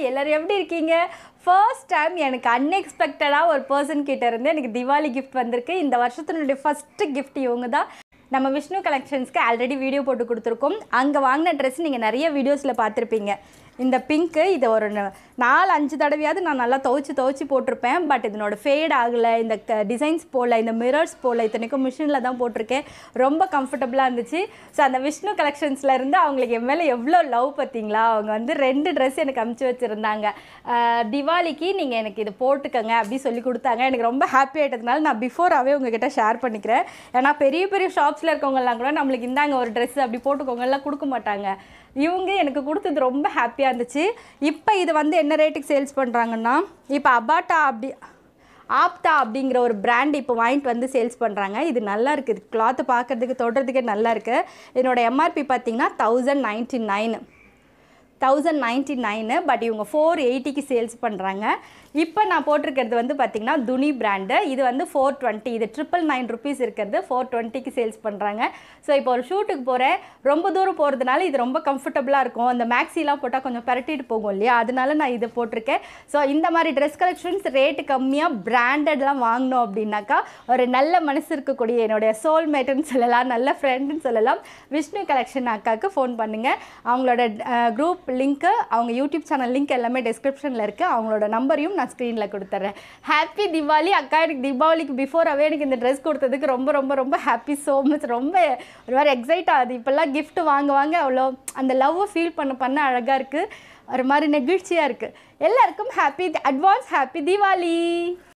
எல்லோரும் எப்படி இருக்கீங்க ஃபர்ஸ்ட் டைம் எனக்கு அன்எக்ஸ்பெக்டடாக ஒரு பர்சன் கிட்ட இருந்து எனக்கு திவாலி கிஃப்ட் வந்திருக்கு இந்த வருஷத்தினுடைய ஃபஸ்ட்டு கிஃப்ட் இவங்க தான் நம்ம விஷ்ணு கலெக்ஷன்ஸ்க்கு ஆல்ரெடி வீடியோ போட்டு கொடுத்துருக்கோம் அங்கே வாங்கின ட்ரெஸ் நீங்கள் நிறைய வீடியோஸில் பார்த்துருப்பீங்க இந்த பிங்க்கு இது ஒரு ந- நாலு அஞ்சு தடவையாவது நான் நல்லா துவைச்சி துவைச்சி போட்டிருப்பேன் பட் இதனோட ஃபேட் ஆகலை இந்த டிசைன்ஸ் போடல இந்த மிரர்ஸ் போடல இத்தனைக்கும் மிஷினில் தான் போட்டிருக்கேன் ரொம்ப கம்ஃபர்டபுளாக இருந்துச்சு ஸோ அந்த விஷ்ணு கலெக்ஷன்ஸில் இருந்து அவங்களுக்கு என் மேலே எவ்வளோ லவ் பார்த்தீங்களா அவங்க வந்து ரெண்டு ட்ரெஸ் எனக்கு அமுச்சு வச்சுருந்தாங்க திவாலிக்கு நீங்கள் எனக்கு இது போட்டுக்கங்க அப்படி சொல்லி கொடுத்தாங்க எனக்கு ரொம்ப ஹாப்பி ஆகிட்டதுனால நான் பிஃபோராகவே உங்ககிட்ட ஷேர் பண்ணிக்கிறேன் ஏன்னா பெரிய பெரிய ஷாப்ஸில் இருக்கவங்கலாம் கூட நம்மளுக்கு இந்தாங்க ஒரு ட்ரெஸ் அப்படி போட்டுக்கோங்க எல்லாம் கொடுக்க மாட்டாங்க இவங்க எனக்கு கொடுத்தது ரொம்ப ஹாப்பியாக இருந்துச்சு இப்போ இது வந்து என்ன ரேட்டுக்கு சேல்ஸ் பண்ணுறாங்கன்னா இப்போ அபாட்டா அப்படி ஆப்தா அப்படிங்கிற ஒரு பிராண்ட் இப்போ வாங்கிட்டு வந்து சேல்ஸ் பண்ணுறாங்க இது நல்லா இருக்குது கிளாத்து பார்க்குறதுக்கு தொடுறதுக்கே நல்லா இருக்குது இதனோட எம்ஆர்பி பார்த்தீங்கன்னா thousand ninety nine thousand ninety nine but இவங்க ஃபோர் எயிட்டிக்கு சேல்ஸ் பண்ணுறாங்க இப்போ நான் போட்டிருக்கிறது வந்து பார்த்திங்கன்னா துனி பிராண்டு இது வந்து ஃபோர் டுவெண்ட்டி இது ட்ரிபிள் நைன் ருபீஸ் இருக்கிறது ஃபோர் டுவெண்ட்டிக்கு சேல்ஸ் பண்ணுறாங்க ஸோ இப்போ ஒரு ஷூட்டுக்கு போகிறேன் ரொம்ப தூரம் போகிறதுனால இது ரொம்ப கம்ஃபர்டபுளாக இருக்கும் அந்த மேக்ஸிலாம் போட்டால் கொஞ்சம் பரட்டிட்டு போகும் இல்லையா அதனால நான் இது போட்டிருக்கேன் ஸோ இந்த மாதிரி ட்ரெஸ் கலெக்ஷன்ஸ் ரேட்டு கம்மியாக பிராண்டட்லாம் வாங்கினோம் அப்படின்னாக்கா ஒரு நல்ல மனசு இருக்கக்கூடிய என்னுடைய சோல்மேட்டுன்னு சொல்லலாம் நல்ல ஃப்ரெண்டுன்னு சொல்லலாம் விஷ்ணு கலெக்ஷன் அக்காவுக்கு ஃபோன் பண்ணுங்கள் அவங்களோட குரூப் லிங்க்கு அவங்க யூடியூப் சேனல் லிங்க் எல்லாமே டிஸ்கிரிப்ஷனில் இருக்குது அவங்களோட நம்பரையும் நான் ஸ்க்ரீனில் கொடுத்துட்றேன் ஹாப்பி தீபாவளி அக்கா எனக்கு தீபாவளிக்கு பிஃபோராகவே எனக்கு இந்த ட்ரெஸ் கொடுத்ததுக்கு ரொம்ப ரொம்ப ரொம்ப ஹாப்பி ஸோ மச் ரொம்ப ஒரு மாதிரி எக்ஸைட் ஆகுது இப்போல்லாம் gift வாங்க வாங்க அவ்வளோ அந்த லவ்வை ஃபீல் பண்ண பண்ண அழகாக இருக்குது ஒரு மாதிரி நெகிழ்ச்சியாக இருக்குது எல்லாருக்கும் ஹாப்பி அட்வான்ஸ் ஹாப்பி தீபாவளி